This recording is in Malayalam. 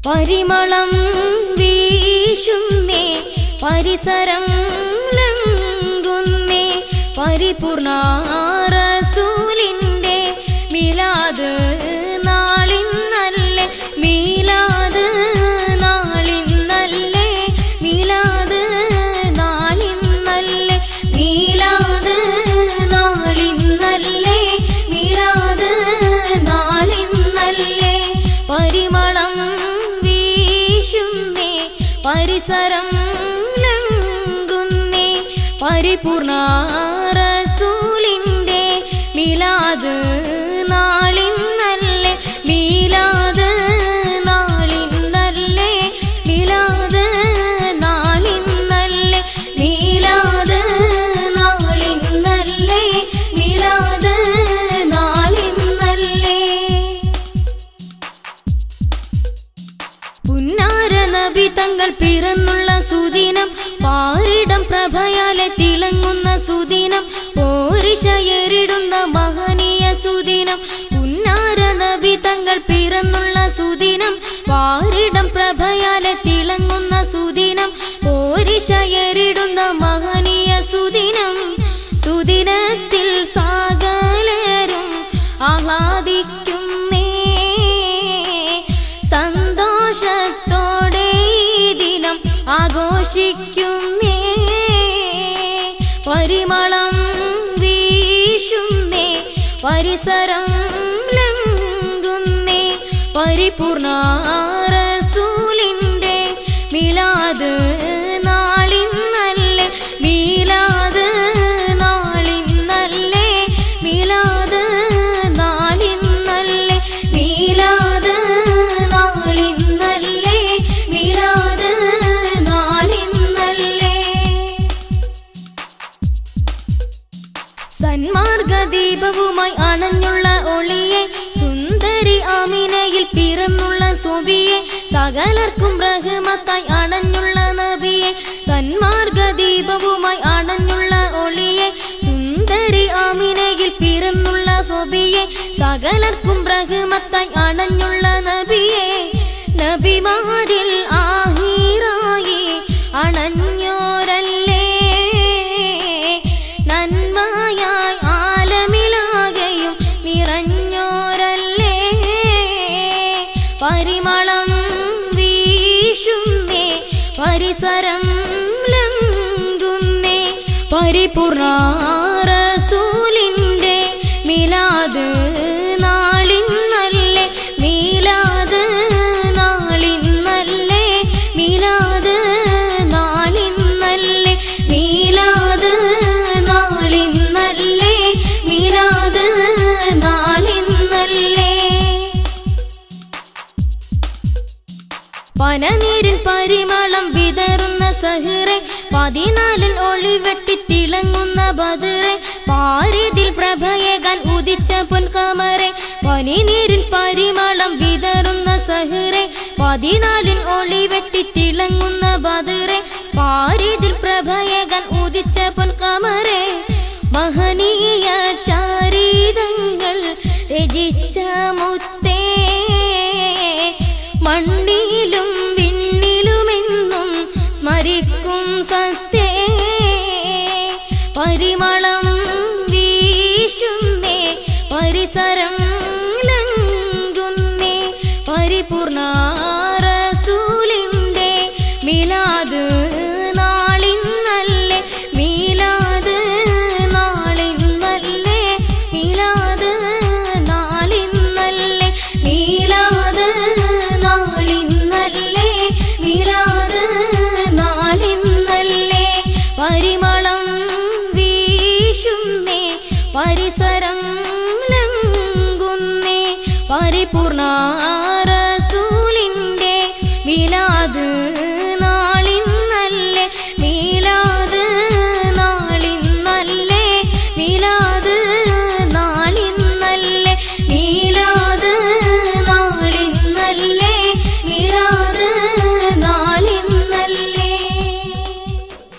പരിമളം വീശുന്നേ പരിസരം ലംഘുന്നേ പരിപൂർണ റസൂലിന്റെ മിലാദ് നാളിന്നല്ലേ മീലാദ് നാളിന്നല്ലേ മീലാദ് നാളിന്നല്ലേ മീലാദ് നാളിന്നല്ലേ മീലാദ് നാളിന്നല്ലേ പരിമളം വീശുന്നേ പരിസരം ലംഘുന്നേ പരിപൂർണ റസൂലിന്റെ മിലാദ് നാളിന്നല്ലേ മീലാദ് നാളിന്നല്ലേ മീലാദ് നാളിന്നല്ലേ മീലാദ് നാളിന്നല്ലേ മീലാദ് നാളിന്നല്ലേ പുന്നാര നബി തങ്ങൾ പിറന്നുള്ള സുദിനം പാരിടം പ്രഭയാലെ തിളങ്ങുന്ന സുദിനം പോരിശയരിടുന്ന മഹനീയ സുദിനം പുന്നാര നബി തങ്ങൾ പിറന്നുള്ള സുദിനം പാരിടം പ്രഭയാലെ തിളങ്ങുന്ന സുദിനം പോരിശയരിടുന്ന മഹനീയ സുദിനം സുദിനത്തിൽ സാഗലരും ആഹ്ലാദിക്കുന്നേ സന്തോഷത്തോടെ ഈ ദിനം ആഘോഷിക്കുന്നേ പരിമളം വീശുന്നേ പരിസരം ലംഘുന്നേ പരിപൂർണ റസൂലിന്റെ മിലാദ് നാളിന്നല്ലേ മീലാദ് നാളിന്നല്ലേ മീലാദ് നാളിന്നല്ലേ മീലാദ് നാളിന്നല്ലേ മീലാദ് നാളിന്നല്ലേ സന്മാർഗദീപവുമായി അണഞ്ഞുള്ള ഒളിയെ സുന്ദരി ആമിനയിൽ പിറന്നുള്ള സുബിയെ സകലർക്കും റഹ്മത്തായി അണഞ്ഞുള്ള നബിയെ സന്മാർഗദീപവുമായി അണഞ്ഞുള്ള ഒളിയെ സുന്ദരി ആമിനയിൽ പിറന്നുള്ള സുബിയെ സകലർക്കും റഹ്മത്തായി അണഞ്ഞുള്ള നബിയെ നബിമാരിൽ ആഹീറായി അണഞ്ഞോരല്ലേ നന്മയായി ആലമിലാകെയും നിറഞ്ഞോരല്ലേ പരിമളം വീശുന്നേ പരിസരം ലംഘുന്നേ പരിപൂർണ റസൂലിന്റെ മിലാദ് നാളിന്നല്ലേ മീലാദ് നാളിന്നല്ലേ മീലാദ് നാളിന്നല്ലേ മീലാദ് നാളിന്നല്ലേ മീലാദ് നാളിന്നല്ലേ പനനീരിൽ പരിമളം വിതറുന്ന സഹിറെ പതിനാലിൽ ഒളിവെട്ടി തിളങ്ങുന്ന ബദറെ പാരിതിൽ പ്രഭയകാൻ ഉദിച്ച പൊൻകമറെ പനിനീരിൽ പരിമളം വിതറുന്ന സഹിറെ പതിനാലിൽ ഒളിവെട്ടി തിളങ്ങുന്ന ബദറെ പാരിതിൽ പ്രഭയകാൻ ഉദിച്ച പൊൻകമറെ മഹനീയ ചാരിതങ്ങൾ രചിച്ച മുത്തേ മണ്ണിലും വിണ്ണിലുമെന്നും സ്മരിക്കും സത്യേ പരിമളം വീശുന്നേ പരിസരം ലംഘുന്നേ പരിപൂർണ റസൂലിന്റെ മിലാദ് നാളിന്നല്ലേ മീലാദ് നാളിന്നല്ലേ മീലാദ് നാളിന്നല്ലേ മീലാദ് നാളിന്നല്ലേ മീലാദ് നാളിന്നല്ലേ പരിമളം വീശുന്നേ പരിസരം